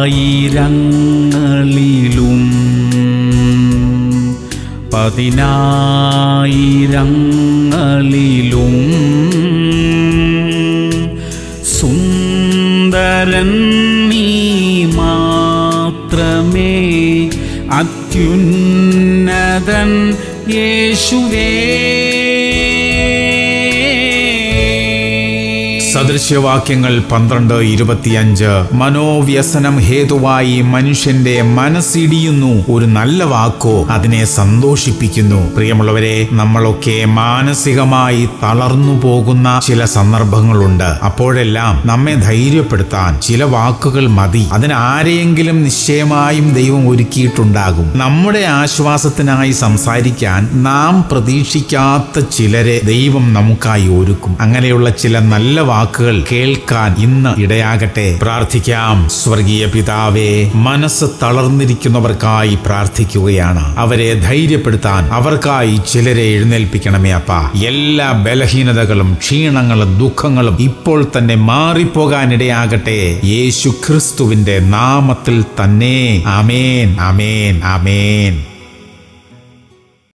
പതിനായിരങ്ങളിലും പതിനായിരങ്ങളിലും സുന്ദരൻ നീ മാത്രമേ അത്യുന്നതൻ യേശുവേ സദൃശ്യവാക്യങ്ങൾ പന്ത്രണ്ട് ഇരുപത്തിയഞ്ച് മനോവ്യസനം ഹേതുവായി മനുഷ്യന്റെ മനസ്സിടിയുന്നു ഒരു നല്ല വാക്കോ അതിനെ സന്തോഷിപ്പിക്കുന്നു പ്രിയമുള്ളവരെ നമ്മളൊക്കെ മാനസികമായി തളർന്നു പോകുന്ന ചില സന്ദർഭങ്ങളുണ്ട് അപ്പോഴെല്ലാം നമ്മെ ധൈര്യപ്പെടുത്താൻ ചില വാക്കുകൾ മതി അതിന് ആരെയെങ്കിലും നിശ്ചയമായും ദൈവം ഒരുക്കിയിട്ടുണ്ടാകും നമ്മുടെ ആശ്വാസത്തിനായി സംസാരിക്കാൻ നാം പ്രതീക്ഷിക്കാത്ത ചിലരെ ദൈവം നമുക്കായി ഒരുക്കും അങ്ങനെയുള്ള ചില നല്ല വാക്കുകൾ കേൾക്കാൻ ഇന്ന് ഇടയാകട്ടെ പ്രാർത്ഥിക്കാം സ്വർഗീയ പിതാവേ മനസ്സ് തളർന്നിരിക്കുന്നവർക്കായി പ്രാർത്ഥിക്കുകയാണ് അവരെ ധൈര്യപ്പെടുത്താൻ അവർക്കായി ചിലരെ എഴുന്നേൽപ്പിക്കണമേ അപ്പ എല്ലാ ബലഹീനതകളും ക്ഷീണങ്ങളും ദുഃഖങ്ങളും ഇപ്പോൾ തന്നെ മാറിപ്പോകാൻ ഇടയാകട്ടെ യേശു ക്രിസ്തുവിന്റെ നാമത്തിൽ തന്നെ അമേൻ അമേൻ അമേൻ